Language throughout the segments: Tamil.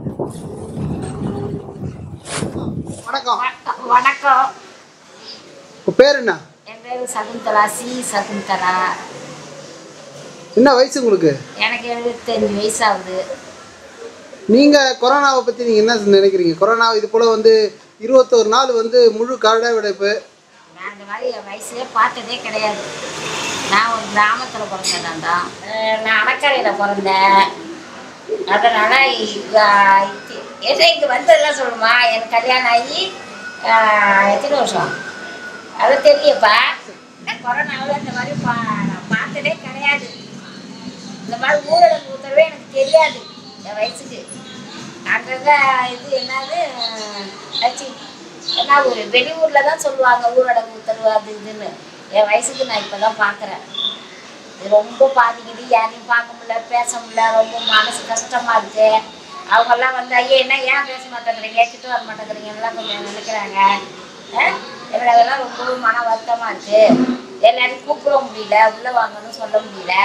வணக்கம் வணக்கம் வணக்கம் உங்கள் பேர் என்ன என் பேர் சகுந்தலா சி சகுந்தலா என்ன வயசு உங்களுக்கு எனக்கு எழுபத்தஞ்சு வயசாகுது நீங்கள் கொரோனாவை பற்றி நீங்கள் என்ன நினைக்கிறீங்க கொரோனா இது போல் வந்து இருபத்தோரு நாள் வந்து முழு கரடை விடைப்பு நான் இந்த மாதிரி என் வயசுலேயே பார்த்ததே கிடையாது நான் ஒரு கிராமத்தில் பிறந்தேன் நான் தான் அஹ் நான் அணக்கரையில் பிறந்தேன் அதனால் என்ன இங்கே வந்ததெல்லாம் சொல்லுமா எனக்கு கல்யாணம் ஆகி அஹ், எத்தனை வருஷம் அது தெரியப்பா நான் கொரோனாவில் இந்த மாதிரி பா நான் பார்த்ததே கிடையாது இந்த மாதிரி ஊரடங்கு உத்தரவே எனக்கு தெரியாது என் வயசுக்கு அங்கங்கே இது என்னது ஆச்சு என்ன ஊர் வெளியூரில் தான் சொல்லுவாங்க ஊரடங்கு உத்தரவு அது இதுன்னு என் வயசுக்கு நான் இப்போ தான் பார்க்குறேன் இது ரொம்ப பாதிக்குது யாரையும் பார்க்க முடியல பேச முடியல ரொம்ப மனசு கஷ்டமாக இருக்கு அவங்கெல்லாம் வந்து ஐயா என்ன ஏன் பேச மாட்டேங்கிறீங்க கிட்ட வர மாட்டேங்கிறீங்கலாம் கொஞ்சம் நினைக்கிறாங்க அஹ் எனக்கு அதெல்லாம் ரொம்ப மன வருத்தமாக இருக்கு எல்லாரையும் கூப்பிட முடியல உள்ளே வாங்கன்னு சொல்ல முடியல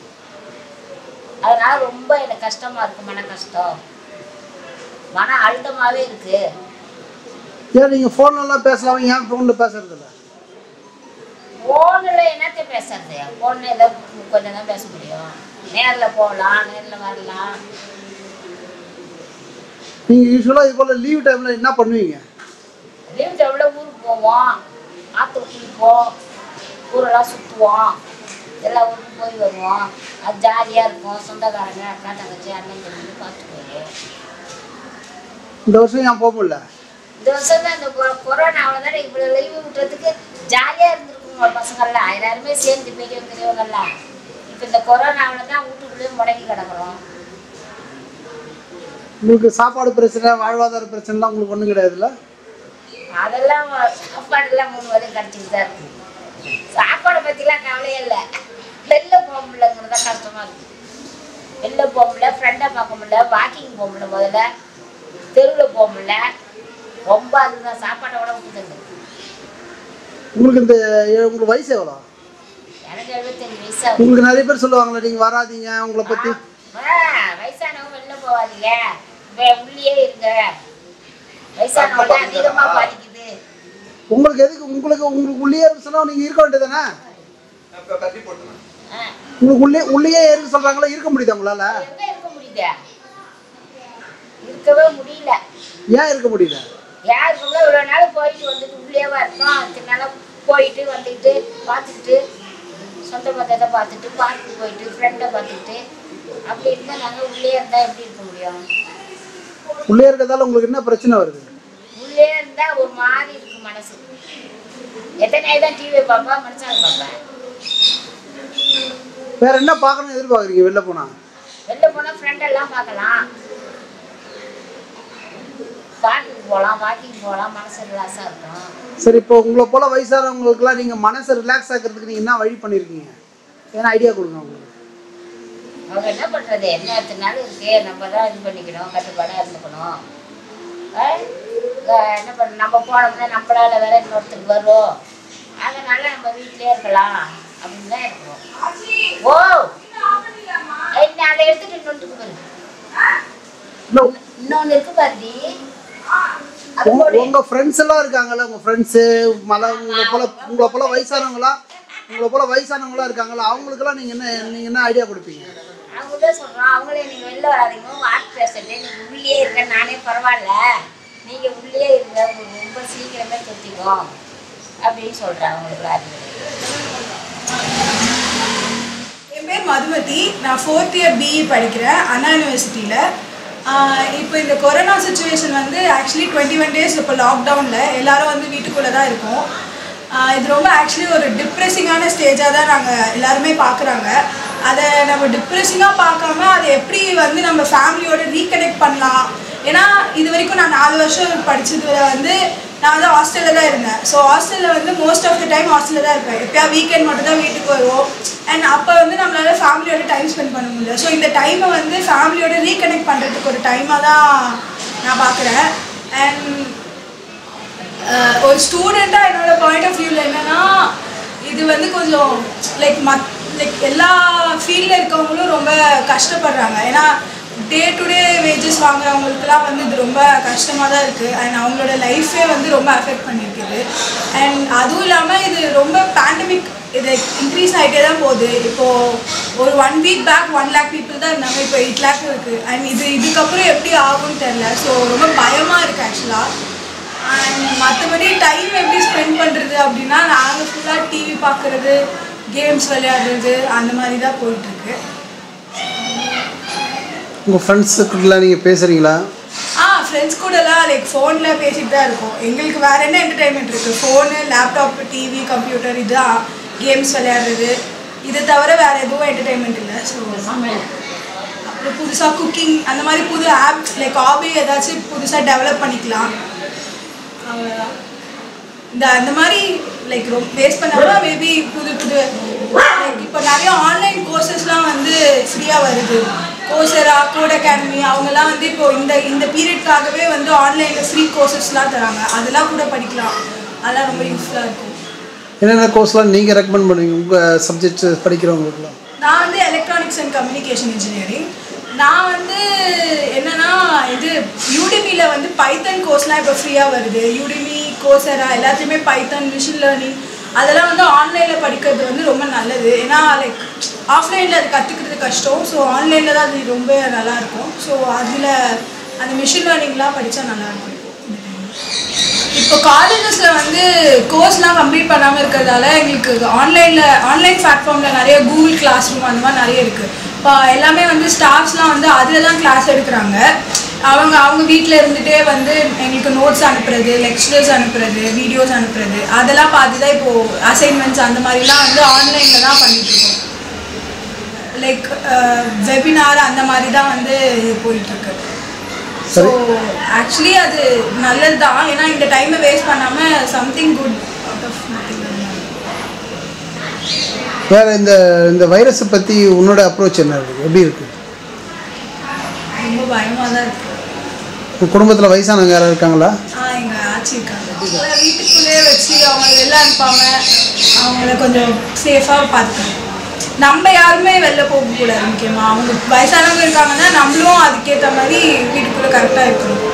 அதனால ரொம்ப எனக்கு கஷ்டமா இருக்கு மன கஷ்டம் மன அழுத்தமாவே இருக்கு ஏன் நீங்கள் ஃபோன்லலாம் பேசலாம் ஏன் ஃபோனில் பேசுறதில்ல ஃபோனில் என்னத்த பேசுறது ஃபோனில் ஏதோ கொஞ்சம் தான் பேச முடியும் நேரில் போகலாம் நேரில் வரலாம் நீங்கள் யூஸ்வலாக இது போல் லீவ் டைமில் என்ன பண்ணுவீங்க லீவ் டைமில் ஊருக்கு போவோம் ஆற்றுல குளிப்போம் ஊரெல்லாம் சுற்றுவோம் எல்லா ஊருக்கும் போய் வருவோம் அது ஜாலியாக இருக்கும் சொந்தக்காரங்க அக்கா தங்கச்சி அண்ணன் தம்பி பார்த்துக்குவோம் இந்த வருஷம் ஏன் போக முடியல இந்த வருஷம் தான் இந்த கொ- கொரோனாவில் தானே இவ்வளோ லீவு விட்டுறதுக்கு ஜாலியாக இருந்திருக்குங்க பசங்கள்லாம் எல்லாருமே சேர்ந்து பெரியவங்க பெரியவங்கெல்லாம் இப்போ இந்த கொரோனாவில் தான் வீட்டுக்குள்ளேயே முடங்கி கிடக்குறோம் உங்களுக்கு சாப்பாடு பிரச்சனை வாழ்வாதார பிரச்சனைலாம் உங்களுக்கு ஒன்றும் கிடையாதுல்ல அதெல்லாம் சாப்பாடுலாம் மூணு வரையும் கிடச்சிட்டு தான் இருக்கு சாப்பாடை பற்றிலாம் கவலையே இல்லை வெளில போக முடியலங்கிறது தான் கஷ்டமாக இருக்குது வெளில போக முடியல ஃப்ரெண்டை பார்க்க முடியல வாக்கிங் போக முடியல முதல்ல தெருவில் போக முடியல ரொம்ப அதுதான் சாப்பாட்டை விட விட்டுதுங்க உங்களுக்கு இந்த உங்களுக்கு வயசு எவ்வளோ எனக்கு எழுபத்தஞ்சு வயசாகுது உங்களுக்கு நிறைய பேர் சொல்லுவாங்களே நீங்கள் வராதீங்க உங்களை பற்றி ஆ, வயசானவங்க வெளில போகாதீங்க வே- உள்ளேயே இருங்க வயசானவங்க அதிகமா பாதிக்குது உங்களுக்கு எதுக்கு உங்களுக்கு உங்களுக்கு உள்ளே இருக்க சொன்னால் நீங்கள் இருக்க வேண்டியதானே ஆ, உங்களுக்கு உள்ளே உள்ளேயே இருக்க சொல்கிறாங்களா இருக்க முடியுதா உங்களால் எங்க இருக்க முடியுது இருக்கவே முடியல ஏன் இருக்க முடியல யாருக்குள்ள இவ்வளோ நாள் போயிட்டு வந்துட்டு உள்ளேவா இருக்கோம் இத்தனை நாளா போயிட்டு வந்துட்டு பார்த்துட்டு சொந்த பந்தத்தை பார்த்துட்டு பார்க்கு போயிட்டு ஃப்ரெண்டை பார்த்துட்டு அப்படி இருந்தால் நாங்கள் உள்ளே இருந்தால் எப்படி இருக்க முடியும் உள்ளே இருக்கிறதால உங்களுக்கு என்ன பிரச்சனை வருது உள்ளே இருந்தா ஒரு மாதிரி இருக்கு மனசு எத்தனை நாள் தான் டிவி பார்ப்பேன் மனுஷாங்க பார்ப்பேன் வேற என்ன பார்க்கணும்னு எதிர்பார்க்குறீங்க வெளில போனால் வெளில போனா ஃப்ரெண்ட் எல்லாம் பார்க்கலாம் பார்க்குக்கு போகலாம் வாக்கிங் போகலாம் மனசு ரிலாக்ஸாக இருக்கும் சரி இப்போ உங்களை போல வயசானவங்களுக்குலாம் நீங்கள் மனசை ரிலாக்ஸ் ஆக்கிறதுக்கு நீங்கள் என்ன வழி பண்ணியிருக்கீங்க ஏன்னா ஐடியா கொடுங்க உங்களுக்கு அவங்க என்ன பண்ணுறது என்ன எத்தனை நாள் இருக்கு நம்ம தான் இது பண்ணிக்கணும் கட்டுப்பாடாக இருந்துக்கணும் ஆ? அஹ் என்ன பண்ண நம்ம போனோம்னா நம்மளால வேற இன்னொருத்தருக்கு வரும் அதனால நம்ம வீட்டிலே இருக்கலாம் அப்படின்னு தான் இருக்கிறோம் ஓ என்ன அதை எடுத்துட்டு இன்னொன்றுக்கு பாரு இல்லை இன்னொன்று இருக்கு பாருடி அது உங்க- போடு. உங்க ஃப்ரெண்ட்ஸ் எல்லாம் இருக்காங்கல்ல உங்க ஃப்ரெண்ட்ஸு மல உங்களை போல உங்களை போல வயசானவங்களா உங்களை போல வயசானவங்களா இருக்காங்கல்ல அவங்களுக்கெல்லாம் நீங்க என்ன நீங்க என்ன ஐடியா கொடுப்பீங்க அவங்க தான் சொல்கிறோம் அவங்களே நீங்கள் வெளில வராதீங்க வாட் பேசிட்டு நீங்கள் உள்ளே இருக்க நானே பரவாயில்ல நீங்கள் உள்ளே இருங்க உங்களுக்கு ரொம்ப சீக்கிரமே தொத்திக்கும் அப்படின்னு சொல்கிறேன் அவங்களுக்கு அறிவுரை என் பேர் மதுமதி நான் ஃபோர்த் இயர் பிஇ படிக்கிறேன் அண்ணா யூனிவர்சிட்டியில் இப்போ இந்த கொரோனா சுச்சுவேஷன் வந்து ஆக்சுவலி டுவெண்ட்டி ஒன் டேஸ் இப்போ லாக்டவுனில் எல்லாரும் வந்து வீட்டுக்குள்ளே தான் இருக்கோம் ஆஹ் இது ரொம்ப ஆக்சுவலி ஒரு டிப்ரெஸிங்கான ஸ்டேஜாக தான் நாங்கள் எல்லாருமே பார்க்குறாங்க அதை நம்ம டிப்ரெஸிங்காக பார்க்காம அதை எப்படி வந்து நம்ம ஃபேமிலியோட ரீகனெக்ட் பண்ணலாம் ஏன்னா இது வரைக்கும் நான் நாலு வருஷம் படிச்சதுல வந்து நான் வந்து ஹாஸ்டலில் தான் இருந்தேன் ஸோ ஹாஸ்டலில் வந்து மோஸ்ட் ஆஃப் த டைம் ஹாஸ்டலில் தான் இருப்பேன் எப்பயா வீக்கெண்ட் மட்டும் தான் வீட்டுக்கு வருவோம் அண்ட் அப்போ வந்து நம்மளால ஃபேமிலியோட டைம் ஸ்பெண்ட் பண்ண முடியல ஸோ இந்த டைமை வந்து ஃபேமிலியோட ரீகனெக்ட் பண்ணுறதுக்கு ஒரு டைமாக தான் நான் பார்க்குறேன் அண்ட் ஒரு ஸ்டூடெண்ட்டாக என்னோட பாயிண்ட் ஆஃப் வியூவில் என்னன்னா இது வந்து கொஞ்சம் லைக் மத் லைக் எல்லா ஃபீல்டில் இருக்கவங்களும் ரொம்ப கஷ்டப்படுறாங்க ஏன்னா டே டு டே வேஜஸ் வாங்குறவங்களுக்குலாம் வந்து இது ரொம்ப கஷ்டமாக தான் இருக்குது அண்ட் அவங்களோட லைஃபே வந்து ரொம்ப அஃபெக்ட் பண்ணியிருக்குது அண்ட் அதுவும் இல்லாமல் இது ரொம்ப பேண்டமிக் இது இன்க்ரீஸ் ஆகிட்டே தான் போகுது இப்போது ஒரு one week back one lakh people தான் இருந்தாங்க இப்போ எயிட் லேக் இருக்குது அண்ட் இது இதுக்கப்புறம் எப்படி ஆகும்னு தெரில ஸோ ரொம்ப பயமாக இருக்குது ஆக்சுவலாக அண்ட் மற்றபடி டைம் எப்படி ஸ்பெண்ட் பண்ணுறது அப்படின்னா நாங்கள் ஃபுல்லாக டிவி பார்க்குறது கேம்ஸ் விளையாடுறது அந்த மாதிரி தான் போயிட்டுருக்கு உங்கள் ஃப்ரெண்ட்ஸுக்குள்ள நீங்கள் பேசுகிறீங்களா ஆ ஃப்ரெண்ட்ஸ் கூடலாம் லைக் ஃபோனில் பேசிட்டு தான் இருக்கோம் எங்களுக்கு வேறு என்ன என்டர்டைன்மெண்ட் இருக்குது ஃபோனு லேப்டாப் டிவி கம்ப்யூட்டர் இதுதான் கேம்ஸ் விளையாடுறது இதை தவிர வேறு எதுவும் என்டர்டைன்மெண்ட் இல்லை ஸோ அப்புறம் புதுசாக குக்கிங் அந்த மாதிரி புது ஆப் லைக் ஹாபி ஏதாச்சும் புதுசாக டெவலப் பண்ணிக்கலாம் அவ்வளோதான் இந்த அந்த மாதிரி லைக் ரொம்ப வேஸ்ட் பண்ணாமல் மேபி புது புது லைக் இப்போ நிறைய ஆன்லைன் கோர்சஸ்லாம் வந்து ஃப்ரீயாக வருது கோசரா கோட் அகாடமி அவங்கெல்லாம் வந்து இப்போ இந்த இந்த பீரியட்காகவே வந்து ஆன்லைனில் ஃப்ரீ கோர்சஸ்லாம் தராங்க அதெல்லாம் கூட படிக்கலாம் அதெல்லாம் ரொம்ப யூஸ்ஃபுல்லாக இருக்கும் என்னென்ன கோர்ஸ்லாம் நீங்கள் ரெக்கமெண்ட் பண்ணுவீங்க உங்கள் சப்ஜெக்ட் படிக்கிறவங்களுக்குலாம் நான் வந்து எலக்ட்ரானிக்ஸ் அண்ட் கம்யூனிகேஷன் இன்ஜினியரிங் நான் வந்து என்னன்னா இது யூடிமியில் வந்து பைத்தன் கோர்ஸ்லாம் இப்போ ஃப்ரீயாக வருது யூடிமி கோர்சரா எல்லாத்தையுமே பைத்தன் மிஷின் லேர்னிங் அதெல்லாம் வந்து ஆன்லைனில் படிக்கிறது வந்து ரொம்ப நல்லது ஏன்னா லைக் ஆஃப்லைனில் அது கற்றுக்கிறது கஷ்டம் ஸோ ஆன்லைனில் தான் அது ரொம்ப நல்லாயிருக்கும் ஸோ அதில் அந்த மிஷின் லேர்னிங்லாம் படித்தா நல்லாயிருக்கும் இப்போ காலேஜஸில் வந்து கோர்ஸ்லாம் கம்ப்ளீட் பண்ணாமல் இருக்கிறதால எங்களுக்கு ஆன்லைனில் ஆன்லைன் பிளாட்ஃபார்மில் நிறைய கூகுள் கிளாஸ் ரூம் அந்த மாதிரி நிறைய இருக்குது இப்போ எல்லாமே வந்து ஸ்டாஃப்ஸ்லாம் வந்து அதில் தான் கிளாஸ் எடுக்கிறாங்க அவங்க அவங்க வீட்டில் இருந்துகிட்டே வந்து எங்களுக்கு நோட்ஸ் அனுப்புறது லெக்சரர்ஸ் அனுப்புறது வீடியோஸ் அனுப்புறது அதெல்லாம் பார்த்து தான் இப்போது அசைன்மெண்ட்ஸ் அந்த மாதிரிலாம் வந்து ஆன்லைனில் தான் பண்ணிகிட்ருக்கோம் லைக் வெபினார் அந்த மாதிரி தான் வந்து போயிட்டுருக்கு ஸோ ஆக்சுவலி அது நல்லது தான் ஏன்னா இந்த டைமை வேஸ்ட் பண்ணாமல் சம்திங் குட் அவுட் ஆஃப் வேறு இந்த இந்த வைரஸை பற்றி உன்னோட அப்ரோச் என்ன இருக்குது எப்படி இருக்குது ரொம்ப பயமாக தான் இருக்குது உங்கள் குடும்பத்தில் வயசானவங்க யாராவது இருக்காங்களா ஆ எங்கள் ஆச்சி இருக்காங்க அவங்கள வீட்டுக்குள்ளேயே வச்சு அவங்கள வெளில அனுப்பாமல் அவங்கள கொஞ்சம் சேஃபாக பார்த்துக்கணும் நம்ம யாருமே வெளில போகக்கூடாது முக்கியமாக அவங்க வயசானவங்க இருக்காங்கன்னா நம்மளும் அதுக்கேற்ற மாதிரி வீட்டுக்குள்ளே கரெக்டாக இருக்கணும்